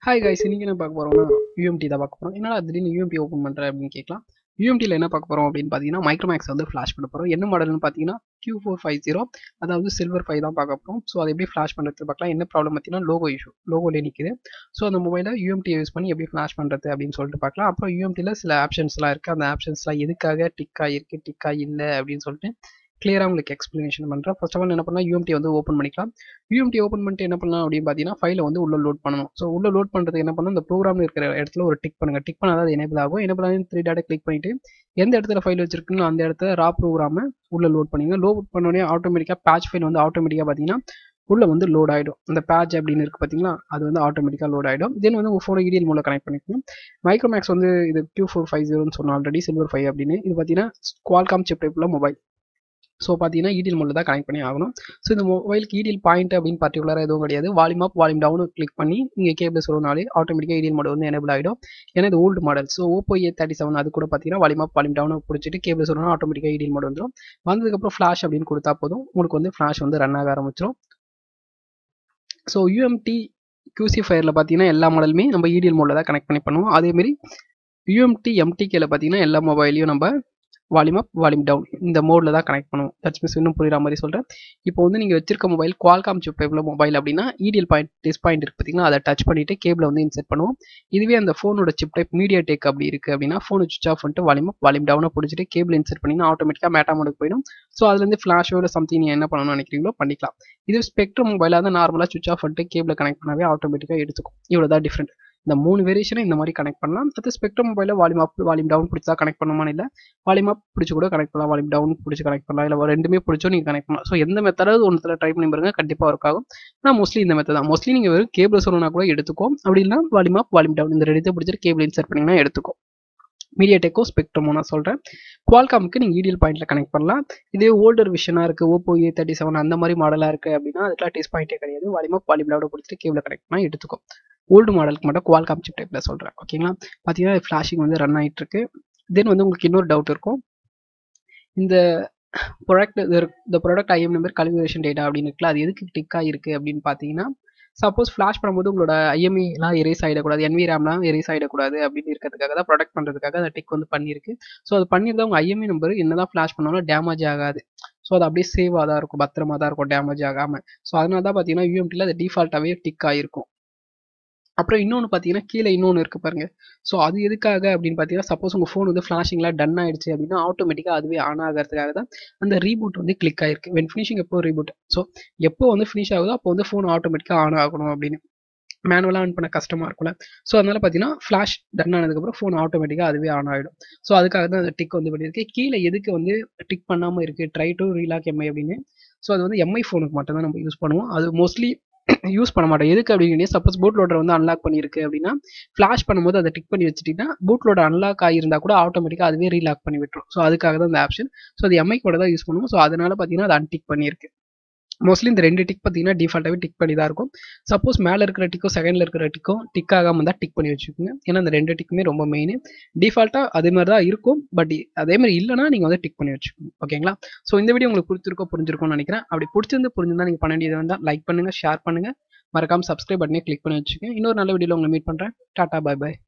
hi guys இன்னைக்கு என்ன பார்க்க போறோம்னா யூஎம்டி தான் பார்க்க போறோம் என்னடா திடீர்னு யூஎம்டி ஓப்பன் பண்ற அப்படின்னு கேட்கலாம் யூஎம்டியில் என்ன பார்க்க போறோம் அப்படின்னு பார்த்தீங்கன்னா மைக்ரோமேக்ஸ் வந்து ஃப்ளாஷ் பண்ண போறோம் என்ன மாடல்னு பார்த்தீங்கன்னா கியூ ஃபோர் ஃபைவ் ஜீரோ அதாவது சில்வர் ஃபைவ் தான் பார்க்க போறோம் ஸோ அதை எப்படி ஃப்ளாஷ் பண்ணுறது பார்க்கலாம் என்ன ப்ராப்ளம் பார்த்தீங்கன்னா லோகோ இஷ்யூ லோகோலே நிற்குது ஸோ அந்த மொபைலை யூஎம்டி யூஸ் பண்ணி எப்படி ஃப்ளாஷ் பண்ணுறது அப்படின்னு சொல்லிட்டு பார்க்கலாம் அப்புறம் யூஎம்டியில் சில ஆப்ஷன்ஸ்லாம் இருக்குது அந்த ஆப்ஷன்ஸ்லாம் எதுக்காக டிக்கா இருக்குது டிக்கா இல்லை அப்படின்னு சொல்லிட்டு கிளியராக உங்களுக்கு எக்ஸ்ப்ளனேஷன் பண்ணுறேன் ஃபர்ஸ்ட் ஆஃப் ஆல் என்ன பண்ணலாம் யூஎம்டி வந்து ஓப்பன் பண்ணிக்கலாம் யூஎம்டி ஓப்பன் பண்ணிட்டு என்ன பண்ணலாம் அப்படின்னு பார்த்தீங்கன்னா ஃபைலை வந்து உள்ள லோட் பண்ணணும் ஸோ உள்ள லோட் பண்ணுறதுக்கு என்ன பண்ணணும் இந்த ப்ரோக்ராம் இருக்கிற இடத்துல ஒரு டிக் பண்ணுங்க டிக் பண்ணால் அது எனேபிள் ஆகும் எனேபிள் ஆகி த்ரீ டேட்டா கிளிக் பண்ணிட்டு எந்த இடத்துல ஃபைல் வச்சிருக்குன்னு அந்த இடத்துல ரா ப்ரோக்ராமை உள்ள லோட் பண்ணிங்க லோட் பண்ணோடனே ஆட்டோமேட்டிக்காக பேட்ச் ஃபைல் வந்து ஆட்டோமேட்டிக்காக பார்த்தீங்கன்னா உள்ள வந்து லோட் ஆகிடும் அந்த பேட்ச் அப்படின்னு இருக்கு பார்த்தீங்களா அது வந்து ஆட்டோமேட்டிக்காக லோட் ஆகிடும் தென் வந்து உங்கள் ஃபோனை இடிஎல் மூலம் கனெக்ட் பண்ணிக்கணும் மைக்ரோமேக்ஸ் வந்து இது கியூ ஃபோர் ஃபைவ் ஜீரோன்னு சொன்னோம் ஆல்ரெடி சில்வர் ஃபைவ் அப்படின்னு இது பார்த்தீங்கன்னா குவால்காம் சிப் டைப்பில் மொபைல் ஸோ பார்த்தீங்கன்னா இடிஎல் மோடில் தான் கனெக்ட் பண்ணி ஆகணும் ஸோ இந்த மொபைலுக்கு இடிஎல் பாயிண்ட் அப்படின்னு பர்டிகுலராக எதுவும் கிடையாது volume up volume down click பண்ணி நீங்கள் கேபிள் சொல்லனாலே ஆட்டோமேட்டிக்காக இடிஎல் மோட் வந்து எனேபிள் ஆகிடும் ஏன்னா இது old model so Oppo A thirty seven அது கூட பார்த்தீங்கன்னா வால்யூம் அப் வால்யூம் டவுன் பிடிச்சிட்டு கேபிள் சொல்லணும் ஆட்டோமேட்டிக்காக இடிஎல் மோட் வந்துடும் வந்ததுக்கப்புறம் ஃப்ளாஷ் அப்படின்னு கொடுத்தா போதும் உங்களுக்கு வந்து ஃப்ளாஷ் வந்து ரன் ஆக ஆரம்பிச்சிடும் ஸோ யூஎம்டி கியூசி ஃபயரில் பார்த்தீங்கன்னா எல்லா மாடலுமே நம்ம இடிஎல் மோடில் தான் கனெக்ட் பண்ணி பண்ணுவோம் அதேமாரி யூஎம்டி எம்டிகேல பார்த்தீங்கன்னா எல்லா மொபைலையும் நம்ம வால்யூம் அப் வால்யூம் டவுன் இந்த மோடில் தான் கனெக்ட் பண்ணுவோம் டச் மிஸ் இன்னும் புரியுற மாதிரி சொல்கிறேன் இப்போ வந்து நீங்கள் வச்சிருக்க மொபைல் குவால்காம் சிப் டைப்பில் மொபைல் அப்படின்னா இடிஎல் பாயிண்ட் டிஸ் பாயிண்ட் இருக்கு பார்த்தீங்கன்னா அதை டச் பண்ணிட்டு கேபிளை வந்து இன்செர்ட் பண்ணுவோம் இதுவே அந்த ஃபோனோட சிப் டைப் மீடியா டேக் அப்படி இருக்குது அப்படின்னா ஃபோனை சுவிச் ஆஃப் பண்ணிட்டு வால்யூம் அப் வால்யூம் டவுனை பிடிச்சிட்டு கேபிள் இன்செர்ட் பண்ணிங்கன்னா ஆட்டோமேட்டிக்காக மேட்டா மோடுக்கு போயிடும் ஸோ அதுலேருந்து ஃப்ளாஷோ இல்லை சம்திங் நீங்கள் என்ன பண்ணணும்னு நினைக்கிறீங்களோ பண்ணிக்கலாம் இது ஸ்பெக்ட்ரம் மொபைலாக தான் நார்மலாக சுவிச் ஆஃப் பண்ணிட்டு கேபிளை கனெக்ட் பண்ணாவே ஆட்டோமேட்டிக்காக எடுத்துக்கும் இவ்வளோ தான் டிஃப்ரெண்ட் இந்த மூணு வேரியேஷனை இந்த மாதிரி கனெக்ட் பண்ணலாம் அது ஸ்பெக்ட்ரம் மொபைலில் வால்யூம் அப் வால்யூம் டவுன் பிடிச்சா கனெக்ட் பண்ணுமான்னு இல்லை வால்யூம் அப் பிடிச்சி கூட கனெக்ட் பண்ணலாம் வால்யூம் டவுன் பிடிச்சி கனெக்ட் பண்ணலாம் இல்லை ரெண்டுமே பிடிச்சோ நீங்கள் கனெக்ட் பண்ணலாம் ஸோ எந்த மெத்தடாவது ஒன்றத்தில் ட்ரை பண்ணி பாருங்க கண்டிப்பாக ஒர்க் ஆகும் ஆனால் மோஸ்ட்லி இந்த மெத்தட் தான் மோஸ்ட்லி நீங்கள் வெறும் கேபிள் சொல்லணும்னா கூட எடுத்துக்கும் அப்படி இல்லை வால்யூம் அப் வால்யூம் டவுன் இந்த ரெண்டு பிடிச்சிட்டு கேபிள் இன்சர்ட் பண்ணிங்கன்னா எடுத்துக்கும் மீடியா டெக்கோ ஸ்பெக்ட்ரமோ நான் சொல்கிறேன் குவால்காமுக்கு நீங்கள் இடியல் பாயிண்ட்டில் கனெக்ட் பண்ணலாம் இதே ஓல்டர் விஷனாக இருக்குது ஓப்போ ஏ தேர்ட்டி செவன் அந்த மாதிரி மாடலாக இருக்குது அப்படின்னா அதுக்கெல்லாம் டெஸ்ட் பாயிண்டே கிடையாது வால்யூம் அப் வால்யூம் டவுன் பிடிச்சிட்டு கேபிள் கனெக்ட் பண்ணால் எடுத்துக்கும் ஓல்டு மாடலுக்கு மட்டும் குவால்காம் சிப் டைப்பில் சொல்கிறேன் ஓகேங்களா பார்த்தீங்கன்னா ஃப்ளாஷிங் வந்து ரன் ஆகிட்டு இருக்கு தென் வந்து உங்களுக்கு இன்னொரு டவுட் இருக்கும் இந்த ப்ராடக்ட் இந்த product IM number calculation data அப்படின்னு இருக்குல்ல அது எதுக்கு டிக்காக இருக்குது அப்படின்னு பார்த்தீங்கன்னா சப்போஸ் ஃப்ளாஷ் பண்ணும்போது உங்களோட ஐஎம்இலாம் எரேஸ் ஆகிடக்கூடாது என்வி ரேம்லாம் எரேஸ் ஆகிடக்கூடாது அப்படின்னு இருக்கிறதுக்காக தான் ப்ரொடக்ட் பண்ணுறதுக்காக அந்த டிக் வந்து பண்ணியிருக்கு ஸோ அது பண்ணியிருந்தா உங்கள் ஐஎம்இ நம்பர் என்ன தான் ஃப்ளாஷ் பண்ணாலும் டேமேஜ் ஆகாது ஸோ அது அப்படியே சேவாக தான் இருக்கும் பத்திரமா தான் இருக்கும் டேமேஜ் ஆகாமல் ஸோ அதனால தான் பார்த்தீங்கன்னா யூஎம்டியில் அது டிஃபால்ட்டாகவே டிக் ஆகிருக்கும் அப்புறம் இன்னொன்று பார்த்தீங்கன்னா கீழே இன்னொன்று இருக்குது பாருங்க ஸோ அது எதுக்காக அப்படின்னு பார்த்தீங்கன்னா சப்போஸ் உங்கள் ஃபோன் வந்து ஃப்ளாஷிங்லாம் டன் ஆயிடுச்சு அப்படின்னா ஆட்டோமேட்டிக்காக அதுவே ஆன் ஆகிறதுக்காக தான் அந்த ரீபூட் வந்து கிளிக் ஆயிருக்கு வென் ஃபினிஷிங் எப்போ ரீபூட் ஸோ எப்போ வந்து ஃபினிஷ் ஆகுதோ அப்போ வந்து ஃபோன் ஆட்டோமேட்டிக்காக ஆன் ஆகணும் அப்படின்னு மேனுவலாக ஆன் பண்ண கஷ்டமாக இருக்கும்ல ஸோ அதனால பார்த்தீங்கன்னா ஃப்ளாஷ் டன் ஆனதுக்கப்புறம் ஃபோன் ஆட்டோமேட்டிக்காக அதுவே ஆன் ஆகிடும் ஸோ அதுக்காக தான் அந்த டிக் வந்து பண்ணியிருக்கு கீழே எதுக்கு வந்து டிக் பண்ணாமல் இருக்குது ட்ரை டு ரீலாக் எம்ஐ அப்படின்னு ஸோ அது வந்து எம்ஐ ஃபோனுக்கு மட்டும் தான் நம்ம யூஸ் பண்ணுவோம் அது மோஸ்ட்லி யூஸ் பண்ண மாட்டோம் எதுக்கு அப்படின்னு சப்போஸ் பூட் லோடர் வந்து அன்லாக் பண்ணியிருக்கு அப்படின்னா ஃப்ளாஷ் பண்ணும்போது அதை டிக் பண்ணி வச்சுட்டிங்கன்னா பூட் லோடர் அன்லாக் ஆகியிருந்தா கூட ஆட்டோமேட்டிக்காக அதுவே ரீலாக் பண்ணி விட்டுரும் ஸோ அதுக்காக தான் இந்த ஆப்ஷன் ஸோ அது எம்ஐ கூட தான் யூஸ் பண்ணுவோம் ஸோ அதனால பார்த்தீங்கன்னா அது அன்டிக் பண்ணியிருக்கு மோஸ்ட்லி இந்த ரெண்டு டிக் பார்த்தீங்கன்னா டிஃபால்ட்டாகவே டிக் பண்ணி தான் இருக்கும் சப்போஸ் மேலே இருக்கிற டிக்கோ செகண்டில் இருக்கிற டிக்கோ டிக் ஆகாமல் தான் டிக் பண்ணி வச்சுக்கோங்க ஏன்னா அந்த ரெண்டு டிக்குமே ரொம்ப மெயின் டிஃபால்ட்டாக அதே மாதிரி தான் இருக்கும் பட் அதே மாதிரி இல்லைனா நீங்கள் வந்து டிக் பண்ணி வச்சுக்கோங்க ஓகேங்களா ஸோ இந்த வீடியோ உங்களுக்கு பிடிச்சிருக்கோ புரிஞ்சிருக்கும்னு நினைக்கிறேன் அப்படி பிடிச்சிருந்து புரிஞ்சிருந்தா நீங்கள் பண்ண வேண்டியது வந்தால் லைக் பண்ணுங்கள் ஷேர் பண்ணுங்கள் மறக்காமல் சப்ஸ்கிரைப் பண்ணி கிளிக் பண்ணி வச்சுக்கோங்க இன்னொரு நல்ல வீடியோவில் உங்களை மீட் பண்ணுறேன் டாட்டா பாய் பாய்